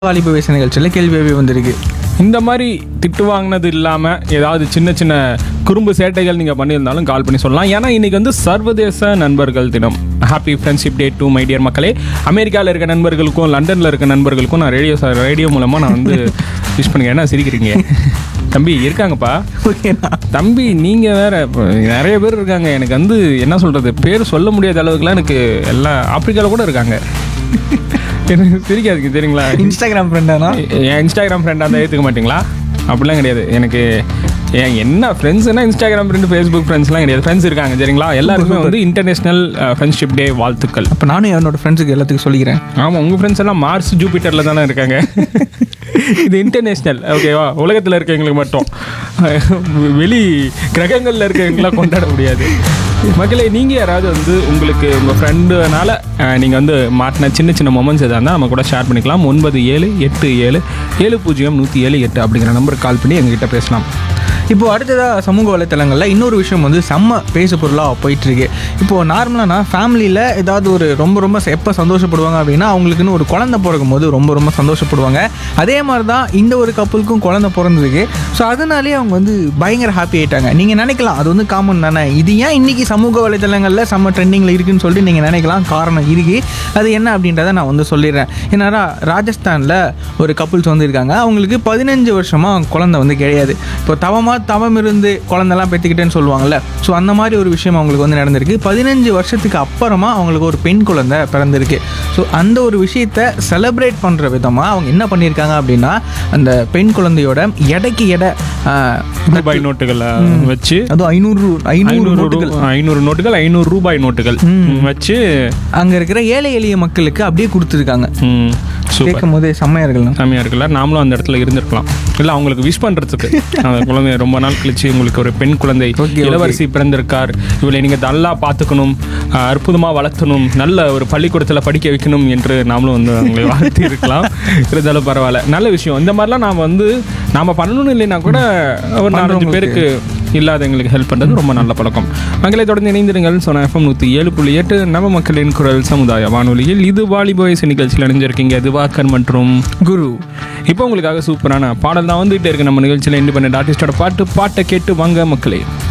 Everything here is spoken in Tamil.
வாலிப வயசு நிகழ்ச்சியில் கேள்வியாகவே வந்திருக்கு இந்த மாதிரி திட்டு வாங்கினது இல்லாமல் ஏதாவது சின்ன சின்ன குறும்பு சேட்டைகள் நீங்கள் பண்ணியிருந்தாலும் கால் பண்ணி சொல்லலாம் ஏன்னா இன்னைக்கு வந்து சர்வதேச நண்பர்கள் தினம் happy friendship day to my dear மக்களே அமெரிக்காவில் இருக்க நண்பர்களுக்கும் லண்டனில் இருக்க நண்பர்களுக்கும் நான் ரேடியோ ரேடியோ மூலமாக நான் வந்து விஷ் பண்ணுங்க என்ன சிரிக்கிறீங்க தம்பி இருக்காங்கப்பா ஓகேண்ணா தம்பி நீங்கள் வேற இப்ப நிறைய பேர் இருக்காங்க எனக்கு வந்து என்ன சொல்கிறது பேர் சொல்ல முடியாத அளவுக்குலாம் எனக்கு எல்லாம் ஆப்பிரிக்காவில் கூட இருக்காங்க எனக்கு சிரிக்காதுங்க சரிங்களா இன்ஸ்டாகிராம் ஃப்ரெண்டானா என் இன்ஸ்டாகிராம் ஃப்ரெண்டாக இருந்தால் ஏற்றுக்க மாட்டீங்களா அப்படிலாம் கிடையாது எனக்கு ஏன் என்ன ஃப்ரெண்ட்ஸ்னா இன்ஸ்டாகிராம் ஃப்ரெண்டு ஃபேஸ்புக் ஃப்ரெண்ட்ஸ்லாம் கிடையாது ஃப்ரெண்ட்ஸ் இருக்காங்க சரிங்களா எல்லாருக்குமே வந்து இன்டர்நேஷ்னல் ஃப்ரெண்ட்ஷிப் டே வாழ்த்துக்கள் அப்போ நானும் என்னோட ஃப்ரெண்ட்ஸுக்கு எல்லாத்துக்கும் சொல்லிக்கிறேன் ஆமாம் உங்கள் ஃப்ரெண்ட்ஸ் எல்லாம் மார்ஸ் ஜூபிட்டரில் தானே இருக்காங்க இது இன்டர்நேஷ்னல் ஓகேவா உலகத்தில் இருக்கவங்களுக்கு மட்டும் வெளி கிரகங்களில் இருக்கவங்களாம் கொண்டாட முடியாது மக்களே நீங்கள் யாராவது வந்து உங்களுக்கு உங்கள் ஃப்ரெண்டுனால நீங்கள் வந்து மாட்டின சின்ன சின்ன மொமெண்ட்ஸ் எதாக இருந்தால் நம்ம கூட ஷேர் பண்ணிக்கலாம் ஒன்பது ஏழு எட்டு ஏழு ஏழு பூஜ்ஜியம் நூற்றி ஏழு எட்டு அப்படிங்கிற நம்பருக்கு கால் பண்ணி எங்ககிட்ட பேசலாம் இப்போ அடுத்ததாக சமூக வலைத்தளங்களில் இன்னொரு விஷயம் வந்து செம்ம பேசு பொருளாக போயிட்டுருக்கு இப்போது நார்மலானா ஃபேமிலியில் ஏதாவது ஒரு ரொம்ப ரொம்ப எப்போ சந்தோஷப்படுவாங்க அப்படின்னா அவங்களுக்குன்னு ஒரு குழந்தை பிறக்கும் போது ரொம்ப ரொம்ப சந்தோஷப்படுவாங்க அதே மாதிரி தான் இந்த ஒரு கப்பலுக்கும் குழந்தை பிறந்ததுக்கு ஸோ அதனாலே அவங்க வந்து பயங்கர ஹாப்பி ஆயிட்டாங்க நீங்கள் நினைக்கலாம் அது வந்து காமன் தானே இது ஏன் இன்றைக்கி சமூக வலைத்தளங்களில் செம்ம ட்ரெண்டிங்கில் இருக்குன்னு சொல்லிட்டு நீங்கள் நினைக்கலாம் காரணம் இருக்கு அது என்ன அப்படின்றத நான் வந்து சொல்லிடுறேன் ஏன்னா ராஜஸ்தானில் ஒரு கப்புள்ஸ் வந்து இருக்காங்க அவங்களுக்கு பதினஞ்சு வருஷமாக குழந்தை வந்து கிடையாது இப்போ தவமாக தவம் இருந்து குழந்தெல்லாம் பெற்றுக்கிட்டேன்னு சொல்லுவாங்கல்ல ஸோ அந்த மாதிரி ஒரு விஷயம் அவங்களுக்கு வந்து நடந்திருக்கு பதினஞ்சு வருஷத்துக்கு அப்புறமா அவங்களுக்கு ஒரு பெண் குழந்தை பிறந்திருக்கு ஸோ அந்த ஒரு விஷயத்தை செலிப்ரேட் பண்ணுற விதமாக அவங்க என்ன பண்ணியிருக்காங்க அப்படின்னா அந்த பெண் குழந்தையோட எடைக்கு எடை ஆஹ், ரூபாய் நோட்டுகளை வச்சு அதுவும் ஐநூறு ஐநூறு ஐநூறு நோட்டுகள் ரூ- ஐநூறு நோட்டுகள் ஐநூறு ரூபாய் நோட்டுகள் வச்சு அங்கே இருக்கிற ஏழை எளிய மக்களுக்கு அப்படியே கொடுத்துருக்காங்க ம், சூப்பர் கேட்கும் போதே செம்மையா இருக்குல்ல சாமியா இருக்குல்ல நாமளும் அந்த இடத்துல இருந்திருக்கலாம் இல்லை அவங்களுக்கு விஷ் பண்ணுறதுக்கு அந்த குழந்தை ரொம்ப நாள் கழிச்சு உங்களுக்கு ஒரு பெண் குழந்தை okay. இளவரசி பிறந்திருக்கார் இவளை நீங்கள் நல்லா பார்த்துக்கணும் அற்புதமாக வளர்த்தணும் நல்ல ஒரு பள்ளிக்கூடத்தில் படிக்க வைக்கணும் என்று நாமளும் வந்து அவங்களை வாழ்த்தி இருக்கலாம் இருந்தாலும் பரவாயில்ல நல்ல விஷயம் இந்த மாதிரிலாம் நாம் வந்து நாம் பண்ணணும்னு இல்லைன்னா கூட ஒரு நாலஞ்சு பேருக்கு இல்லாதவங்களுக்கு ஹெல்ப் பண்ணுறது ரொம்ப நல்ல பழக்கம் மக்களை தொடர்ந்து இணைந்திருங்கள் சொன்ன எஃப்எம் நூற்றி ஏழு புள்ளி எட்டு நம்ம மக்களின் குரல் சமுதாய வானொலியில் இது வாலிப வயசு நிகழ்ச்சியில் இணைஞ்சிருக்கீங்க திவாகர் மற்றும் குரு இப்போ உங்களுக்காக சூப்பரான பாடல் தான் வந்துகிட்டே இருக்கு நம்ம நிகழ்ச்சியில் இண்டிபெண்ட் ஆர்டிஸ்டோட பாட்டு பாட்டை கேட்டு வாங்க மக்களே